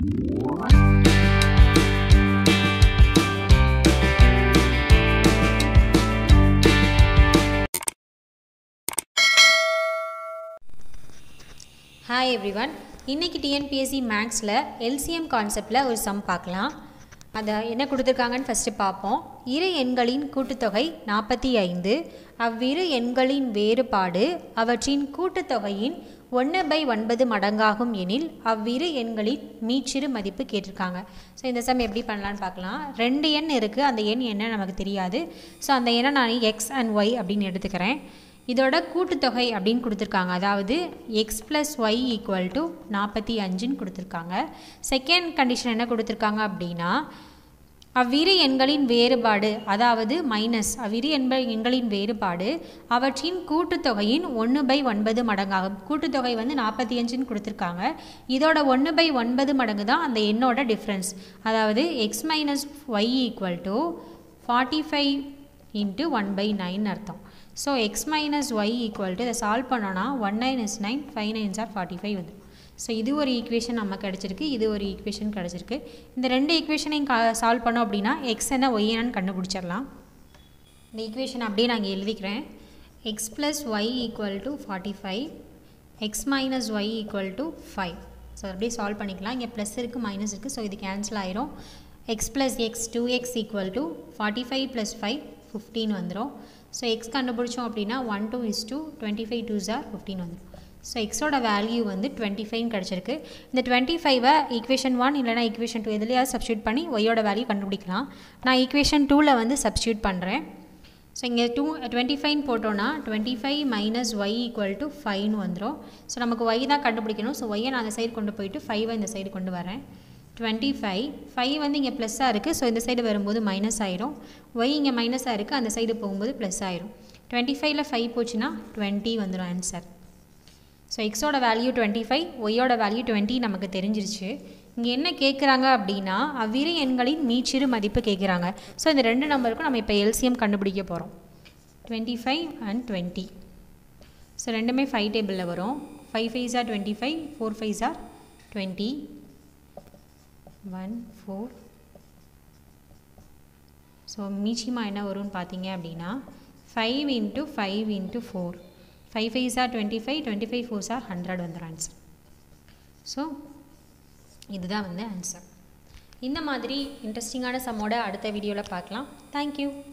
hi everyone இன்னைக்கு TNPSC மேக்ஸில் LCM கான்செப்டில் ஒரு சம் பார்க்கலாம் அதை என்ன கொடுத்துருக்காங்கன்னு ஃபஸ்ட்டு பார்ப்போம் இரு எண்களின் கூட்டுத்தொகை நாற்பத்தி ஐந்து அவ்விரு எண்களின் வேறுபாடு அவற்றின் கூட்டுத்தொகையின் ஒன்று பை ஒன்பது மடங்காகும் எனில் அவ்விரு எண்களின் மீச்சிறு மதிப்பு கேட்டிருக்காங்க ஸோ இந்த சம் எப்படி பண்ணலான்னு பார்க்கலாம் ரெண்டு எண் இருக்குது அந்த எண் என்ன நமக்கு தெரியாது ஸோ அந்த எண்ணை நான் எக்ஸ் அண்ட் ஒய் அப்படின்னு எடுத்துக்கிறேன் இதோட கூட்டுத்தொகை அப்படின்னு கொடுத்துருக்காங்க அதாவது x plus y equal to நாற்பத்தி அஞ்சுன்னு கொடுத்துருக்காங்க செகண்ட் கண்டிஷன் என்ன கொடுத்துருக்காங்க அப்படின்னா அவ்விரு எண்களின் வேறுபாடு அதாவது மைனஸ் அவ்விரு எண்ப எண்களின் வேறுபாடு அவற்றின் கூட்டுத்தொகையின் ஒன்று பை ஒன்பது மடங்காகும் கூட்டுத்தொகை வந்து நாற்பத்தி அஞ்சுன்னு கொடுத்துருக்காங்க இதோட ஒன்று பை ஒன்பது மடங்கு தான் அந்த எண்ணோட டிஃப்ரென்ஸ் அதாவது x minus y equal to forty five into one by nine அர்த்தம் so x minus y equal to இதை சால்வ் பண்ணோன்னா one nine is nine five nines are forty five வந்து ஸோ இது ஒரு ஈக்குவேஷன் நம்ம கிடச்சிருக்கு இது ஒரு ஈக்குவேஷன் கிடச்சிருக்கு இந்த ரெண்டு ஈக்குவேஷனையும் கா சால்வ் பண்ணோம் அப்படின்னா எக்ஸ் என்ன ஒய் என்னன்னு கண்டுபிடிச்சிடலாம் இந்த ஈக்குவேஷன் அப்படியே நான் இங்கே எழுதிக்கிறேன் x plus y equal to forty five x minus y equal to five so அப்படியே சால்வ் பண்ணிக்கலாம் இங்கே ப்ளஸ் இருக்குது மைனஸ் இருக்குது ஸோ இது கேன்சல் ஆயிரும் x plus x two x equal to forty five plus five fifteen வந்துடும் so x கண்டுபிடிச்சோம் அப்படின்னா one two is two twenty five two ஜார் ஃபிஃப்டீன் வந்துடும் ஸோ எக்ஸோட வேல்யூ வந்து டுவெண்ட்டி ஃபைவ்னு கிடச்சிருக்கு இந்த டுவெண்ட்டி ஃபைவை ஈக்குவேஷன் ஒன் இல்லைனா ஈக்குவேஷன் டூ எதுலையாவது சப்ஸ்டியூட் பண்ணி ஒய்யோட வேல்யூ கண்டுபிடிக்கலாம் நான் ஈக்குவேஷன் டூவில் வந்து சப்ஸ்டியூட் பண்ணுறேன் ஸோ இங்கே டூ டுவெண்ட்டி ஃபைவ் போட்டோன்னா twenty five minus y equal to ஃபைவ்னு வந்துடும் ஸோ நமக்கு ஒய் தான் கண்டுபிடிக்கணும் ஸோ ஒய்யை நான் அந்த சைடு கொண்டு போயிட்டு ஃபைவை இந்த சைடு கொண்டு வரேன் டுவெண்ட்டி ஃபைவ் ஃபைவ் வந்து இங்கே ப்ளஸ்ஸாக இருக்குது ஸோ இந்த சைடு வரும்போது மைனஸ் ஆயிரும் ஒய் இங்கே மைனஸாக இருக்குது அந்த சைடு போகும்போது ப்ளஸ் ஆயிரும் டுவெண்ட்டி ஃபைவ்ல ஃபைவ் போச்சுன்னா டுவெண்ட்டி வந்துடும் ஆன்சர் ஸோ எக்ஸோட வேல்யூ டுவெண்ட்டி ஃபைவ் ஒய்யோட வேல்யூ டுவெண்ட்டி நமக்கு தெரிஞ்சிருச்சு இங்கே என்ன கேட்குறாங்க அப்படின்னா அவ்விரு எண்களின் மீச்சிறு மதிப்பு கேட்குறாங்க ஸோ இந்த ரெண்டு நம்பருக்கும் நம்ம இப்போ எல்சிஎம் கண்டுபிடிக்க போகிறோம் twenty five and twenty so ரெண்டுமே ஃபைவ் டேபிளில் வரும் five five are twenty five four five are twenty one four so மீச்சியமாக என்ன வரும்னு பார்த்தீங்க அப்படின்னா five into five into four five five சார் twenty five twenty five four சார் ஹண்ட்ரட் வந்துடும் ஆன்சர் ஸோ இதுதான் வந்து ஆன்சர் இந்த மாதிரி இன்ட்ரெஸ்டிங்கான சம்மோட அடுத்த வீடியோவில் பார்க்கலாம் தேங்க்யூ